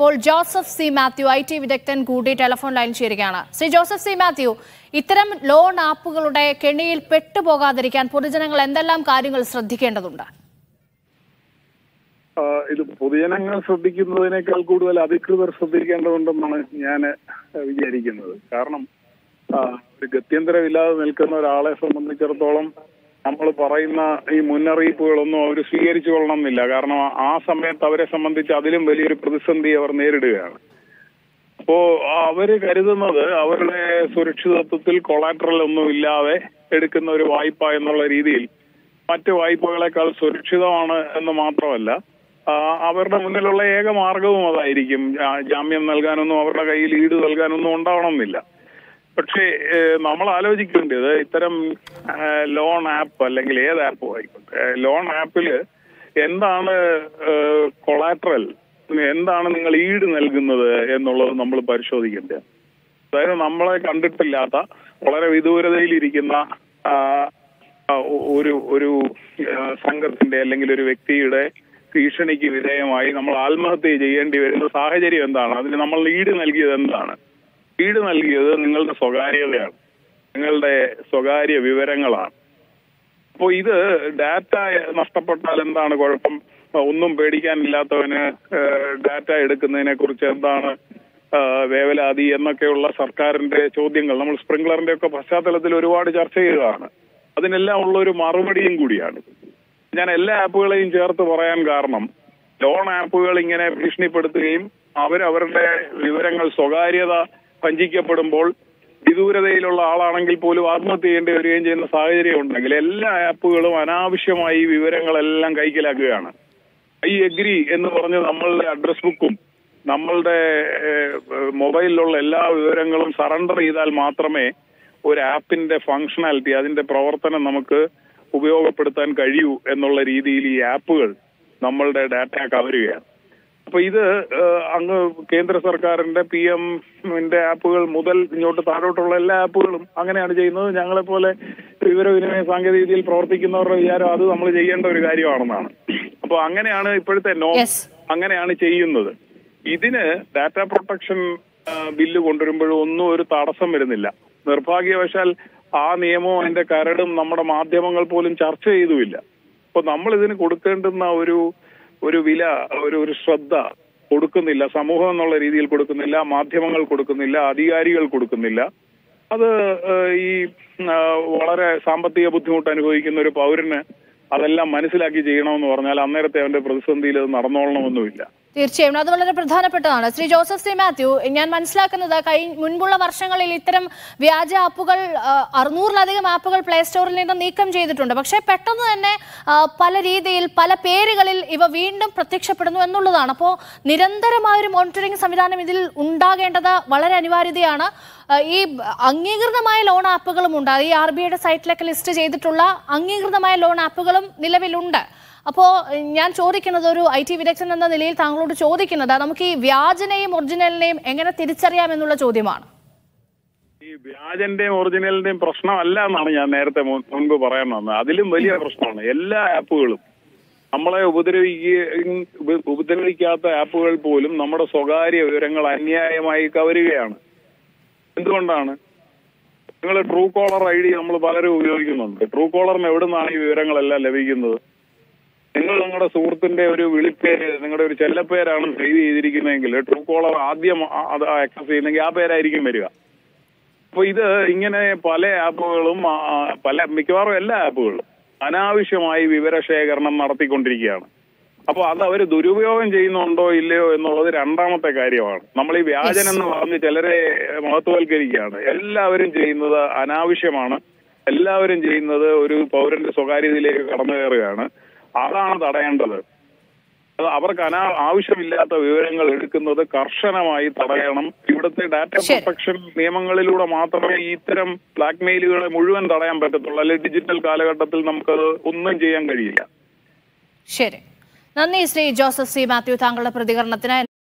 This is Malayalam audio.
ഇപ്പോൾ Joseph C Mathew I T വിദഗ്ധൻ കൂടി ടെലിഫോൺ ലൈൻ ചേരുകയാണ് ശ്രീ ജോസഫ് സി മാത്യു ഇത്തരം ലോൺ ആപ്പുകളുടെ കെണിയിൽ പെട്ടുപോകാതിരിക്കാൻ പൊതുജനങ്ങൾ എന്തെല്ലാം കാര്യങ്ങൾ ശ്രദ്ധിക്കേണ്ടതുണ്ട് ആ, ഇത് പൊതുജനങ്ങൾ ശ്രദ്ധിക്കുന്നതിനേക്കാൾ കൂടുതൽ അധികൃതർ ശ്രദ്ധിക്കേണ്ടതുണ്ടെന്നാണ് ഞാൻ വിചാരിക്കുന്നത് കാരണം ആ, ഒരു ഗത്യന്തരമില്ലാതെ നിൽക്കുന്ന ഒരാളെ സംബന്ധിച്ചിടത്തോളം നമ്മൾ പറയുന്ന ഈ മുന്നറിയിപ്പുകളൊന്നും അവർ സ്വീകരിച്ചു കൊള്ളണമെന്നില്ല കാരണം ആ സമയത്ത് അവരെ സംബന്ധിച്ച് അതിലും വലിയൊരു പ്രതിസന്ധി അവർ നേരിടുകയാണ് അപ്പോ അവര് കരുതുന്നത് അവരുടെ സുരക്ഷിതത്വത്തിൽ കൊളാട്രൽ ഒന്നും ഇല്ലാതെ എടുക്കുന്ന ഒരു വായ്പ എന്നുള്ള രീതിയിൽ മറ്റ് വായ്പകളെക്കാൾ സുരക്ഷിതമാണ് എന്ന് മാത്രമല്ല ആ, അവരുടെ മുന്നിലുള്ള ഏക മാർഗവും അതായിരിക്കും ജാ- ജാമ്യം നൽകാനൊന്നും അവരുടെ കയ്യിൽ ഈട് നൽകാനൊന്നും ഉണ്ടാവണമെന്നില്ല പക്ഷേ ഏഹ്, നമ്മൾ ആലോചിക്കേണ്ടത് ഇത്തരം ഏഹ്, ലോൺ ആപ്പ് അല്ലെങ്കിൽ ഏത് ആപ്പും ആയിക്കോട്ടെ ഏഹ്, ലോൺ ആപ്പില് എന്താണ് കൊളാട്രൽ എന്താണ് നിങ്ങൾ ഈട് നൽകുന്നത് എന്നുള്ളത് നമ്മൾ പരിശോധിക്കേണ്ടത് അതായത് നമ്മളെ കണ്ടിട്ടില്ലാത്ത വളരെ വിദൂരതയിലിരിക്കുന്ന ആ, ആ, ഒ- ഒരു ഒരു ആ, സംഘത്തിന്റെ അല്ലെങ്കിൽ ഒരു വ്യക്തിയുടെ ഭീഷണിക്ക് വിധേയമായി നമ്മൾ ആത്മഹത്യ ചെയ്യേണ്ടി വരുന്ന സാഹചര്യം എന്താണ് അതിന് നമ്മൾ ഈട് നൽകിയത് എന്താണ് ഈട് നൽകിയത് നിങ്ങളുടെ സ്വകാര്യതയാണ് നിങ്ങളുടെ സ്വകാര്യ വിവരങ്ങളാണ് അപ്പോൾ ഇത് ഡാറ്റ നഷ്ടപ്പെട്ടാൽ എന്താണ് കുഴപ്പം ഒന്നും പേടിക്കാനില്ലാത്തവന് ഡാറ്റ എടുക്കുന്നതിനെ കുറിച്ച് എന്താണ് ആ, വേവലാതി എന്നൊക്കെയുള്ള സർക്കാരിന്റെ ചോദ്യങ്ങൾ നമ്മൾ സ്പ്രിംഗ്ലറിന്റെ ഒക്കെ പശ്ചാത്തലത്തിൽ ഒരുപാട് ചർച്ച ചെയ്തതാണ് അതിനെല്ലാം ഉള്ള ഒരു മറുപടിയും കൂടിയാണ് ഞാൻ എല്ലാ ആപ്പുകളെയും ചേർത്ത് പറയാൻ കാരണം ലോൺ ആപ്പുകൾ ഇങ്ങനെ ഭീഷണിപ്പെടുത്തുകയും അവരവരുടെ വിവരങ്ങൾ സ്വകാര്യത വഞ്ചിക്കപ്പെടുമ്പോൾ വിദൂരതയിലുള്ള ആളാണെങ്കിൽ പോലും ആത്മഹത്യ ചെയ്യേണ്ടി വരികയും ചെയ്യുന്ന സാഹചര്യം ഉണ്ടെങ്കിൽ എല്ലാ ആപ്പുകളും അനാവശ്യമായി ഈ വിവരങ്ങളെല്ലാം കൈക്കലാക്കുകയാണ് ഐ എഗ്രി എന്ന് പറഞ്ഞ് നമ്മളുടെ അഡ്രസ് ബുക്കും നമ്മളുടെ ഏഹ്, മൊബൈലിലുള്ള എല്ലാ വിവരങ്ങളും സറണ്ടർ ചെയ്താൽ മാത്രമേ ഒരു ആപ്പിന്റെ ഫങ്ഷണാലിറ്റി അതിന്റെ പ്രവർത്തനം നമുക്ക് ഉപയോഗപ്പെടുത്താൻ കഴിയൂ എന്നുള്ള രീതിയിൽ ഈ ആപ്പുകൾ നമ്മളുടെ ഡാറ്റ കവരുകയാണ് അപ്പൊ ഇത് ഏഹ്, അങ്ങ് കേന്ദ്ര സർക്കാരിന്റെ പി എമ്മിന്റെ ആപ്പുകൾ മുതൽ ഇങ്ങോട്ട് താഴോട്ടുള്ള എല്ലാ ആപ്പുകളും അങ്ങനെയാണ് ചെയ്യുന്നത് ഞങ്ങളെ പോലെ വിവരവിനിമയ സാങ്കേതിക വിദ്യയിൽ പ്രവർത്തിക്കുന്നവരുടെ വിചാരം അത് നമ്മൾ ചെയ്യേണ്ട ഒരു കാര്യമാണെന്നാണ് അപ്പൊ അങ്ങനെയാണ് ഇപ്പോഴത്തെ നോ Yes. അങ്ങനെയാണ് ചെയ്യുന്നത് ഇതിന് ഡാറ്റ പ്രൊട്ടക്ഷൻ ആ, ബില്ല് കൊണ്ടുവരുമ്പോഴും ഒന്നും ഒരു തടസ്സം വരുന്നില്ല നിർഭാഗ്യവശാൽ ആ നിയമവും അതിന്റെ കരടും നമ്മുടെ മാധ്യമങ്ങൾ പോലും ചർച്ച ചെയ്തുമില്ല അപ്പൊ നമ്മൾ ഇതിന് കൊടുക്കേണ്ടുന്ന ഒരു ഒരു വില ഒരു ഒരു ശ്രദ്ധ കൊടുക്കുന്നില്ല സമൂഹം എന്നുള്ള രീതിയിൽ കൊടുക്കുന്നില്ല മാധ്യമങ്ങൾ കൊടുക്കുന്നില്ല അധികാരികൾ കൊടുക്കുന്നില്ല അത് ഏഹ്, ഈ ആ, വളരെ സാമ്പത്തിക ബുദ്ധിമുട്ട് അനുഭവിക്കുന്ന ഒരു പൗരന് അതെല്ലാം മനസ്സിലാക്കി ചെയ്യണമെന്ന് പറഞ്ഞാൽ അന്നേരത്തെ അവന്റെ പ്രതിസന്ധിയിൽ അത് നടന്നോളണമെന്നുമില്ല തീർച്ചയായും അത് വളരെ പ്രധാനപ്പെട്ടതാണ് ശ്രീ ജോസഫ് സി മാത്യു ഞാൻ മനസ്സിലാക്കുന്നത് കഴി മുൻപുള്ള വർഷങ്ങളിൽ ഇത്തരം വ്യാജ ആപ്പുകൾ ആ, അറുന്നൂറിലധികം ആപ്പുകൾ പ്ലേ സ്റ്റോറിൽ നിന്ന് നീക്കം ചെയ്തിട്ടുണ്ട് പക്ഷേ പെട്ടെന്ന് തന്നെ ആ, പല രീതിയിൽ പല പേരുകളിൽ ഇവ വീണ്ടും പ്രത്യക്ഷപ്പെടുന്നു എന്നുള്ളതാണ് അപ്പോൾ നിരന്തരമായ ഒരു മോണിറ്ററിംഗ് സംവിധാനം ഇതിൽ ഉണ്ടാകേണ്ടത് വളരെ അനിവാര്യതയാണ് ആ, ഈ അംഗീകൃതമായ ലോൺ ആപ്പുകളും ഉണ്ട് ഈ ആർ ബി ഐയുടെ സൈറ്റിലൊക്കെ ലിസ്റ്റ് ചെയ്തിട്ടുള്ള അംഗീകൃതമായ ലോൺ ആപ്പുകളും നിലവിലുണ്ട് അപ്പോ ഏഹ്, ഞാൻ ചോദിക്കുന്നത് ഒരു ഐ ടി വിദഗ്ധൻ എന്ന നിലയിൽ താങ്കളോട് ചോദിക്കുന്നത് നമുക്ക് ഈ വ്യാജനെയും ഒറിജിനലിനെയും എങ്ങനെ തിരിച്ചറിയാം എന്നുള്ള ചോദ്യമാണ് ഈ വ്യാജന്റെയും ഒറിജിനലിന്റെയും പ്രശ്നമല്ല എന്നാണ് ഞാൻ നേരത്തെ മു- മുൻപ് പറയാൻ വന്നത് അതിലും വലിയ പ്രശ്നമാണ് എല്ലാ ആപ്പുകളും നമ്മളെ ഉപദ്രവിക്കുക ഉപ- ഉപദ്രവിക്കാത്ത ആപ്പുകൾ പോലും നമ്മുടെ സ്വകാര്യ വിവരങ്ങൾ അന്യായമായി കവരുകയാണ് എന്തുകൊണ്ടാണ് നിങ്ങൾ ട്രൂ കോളർ ഐ ഡി നമ്മൾ പലരും ഉപയോഗിക്കുന്നുണ്ട് ട്രൂ കോളറിന് എവിടെ നിന്നാണ് ഈ വിവരങ്ങളെല്ലാം ലഭിക്കുന്നത് നിങ്ങൾ നിങ്ങളുടെ സുഹൃത്തിന്റെ ഒരു വിളിപ്പേര് നിങ്ങളുടെ ഒരു ചെല്ലപ്പേരാണ് സേവ് ചെയ്തിരിക്കുന്നതെങ്കിൽ ട്രൂ കോളർ ആദ്യം ആ- അത് ആക്സസ് ചെയ്യുന്നെങ്കിൽ ആ പേരായിരിക്കും വരിക അപ്പൊ ഇത് ഇങ്ങനെ പല ആപ്പുകളും ആ, ആ, പല മിക്കവാറും എല്ലാ ആപ്പുകളും അനാവശ്യമായി വിവരശേഖരണം നടത്തിക്കൊണ്ടിരിക്കുകയാണ് അപ്പൊ അത് അവർ ദുരുപയോഗം ചെയ്യുന്നുണ്ടോ ഇല്ലയോ എന്നുള്ളത് രണ്ടാമത്തെ കാര്യമാണ് നമ്മൾ ഈ വ്യാജൻ എന്ന് പറഞ്ഞ് ചിലരെ മഹത്വവൽക്കരിക്കുകയാണ് എല്ലാവരും ചെയ്യുന്നത് അനാവശ്യമാണ് എല്ലാവരും ചെയ്യുന്നത് ഒരു പൗരന്റെ സ്വകാര്യതയിലേക്ക് കടന്നു കയറുകയാണ് അതാണ് തടയേണ്ടത് അത് അവർക്ക് അനാ ആവശ്യമില്ലാത്ത വിവരങ്ങൾ എടുക്കുന്നത് കർശനമായി തടയണം ഇവിടുത്തെ ഡാറ്റ ശരി. പ്രൊട്ടക്ഷൻ നിയമങ്ങളിലൂടെ മാത്രമേ ഇത്തരം ബ്ലാക്ക് മെയിലുകളെ മുഴുവൻ തടയാൻ പറ്റത്തുള്ളൂ അല്ലെ ഡിജിറ്റൽ കാലഘട്ടത്തിൽ നമുക്കത് ഒന്നും ചെയ്യാൻ കഴിയില്ല ശരി നന്ദി ശ്രീ ജോസഫ് സി മാത്യു താങ്കളുടെ പ്രതികരണത്തിന്